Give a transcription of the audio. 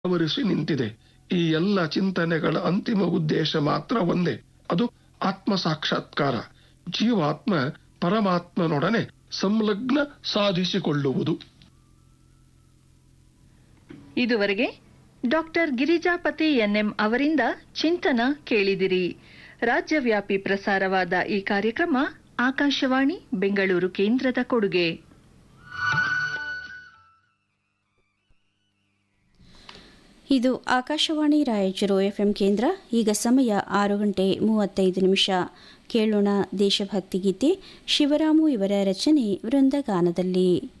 ಆವರಿಸಿ ನಿಂತಿದೆ ಈ ಎಲ್ಲ ಚಿಂತನೆಗಳ ಅಂತಿಮ ಉದ್ದೇಶ ಮಾತ್ರ ಒಂದೇ ಅದು ಆತ್ಮ ಸಾಕ್ಷಾತ್ಕಾರ ಜೀವಾತ್ಮ ಪರಮಾತ್ಮನೊಡನೆ ಸಂಲಗ್ನ ಸಾಧಿಸಿಕೊಳ್ಳುವುದು ಇದುವರೆಗೆ ಡಾಕ್ಟರ್ ಗಿರಿಜಾಪತಿ ಎನ್ಎಂ ಅವರಿಂದ ಚಿಂತನ ಕೇಳಿದಿರಿ ರಾಜ್ಯವ್ಯಾಪಿ ಪ್ರಸಾರವಾದ ಈ ಕಾರ್ಯಕ್ರಮ ಆಕಾಶವಾಣಿ ಬೆಂಗಳೂರು ಕೇಂದ್ರದ ಕೊಡುಗೆ ಇದು ಆಕಾಶವಾಣಿ ರಾಯಚೂರು ಎಫ್ಎಂ ಕೇಂದ್ರ ಈಗ ಸಮಯ ಆರು ಗಂಟೆ ಮೂವತ್ತೈದು ನಿಮಿಷ ಕೇಳೋಣ ದೇಶಭಕ್ತಿ ಗೀತೆ ಶಿವರಾಮು ಇವರ ರಚನೆ ವೃಂದಗಾನದಲ್ಲಿ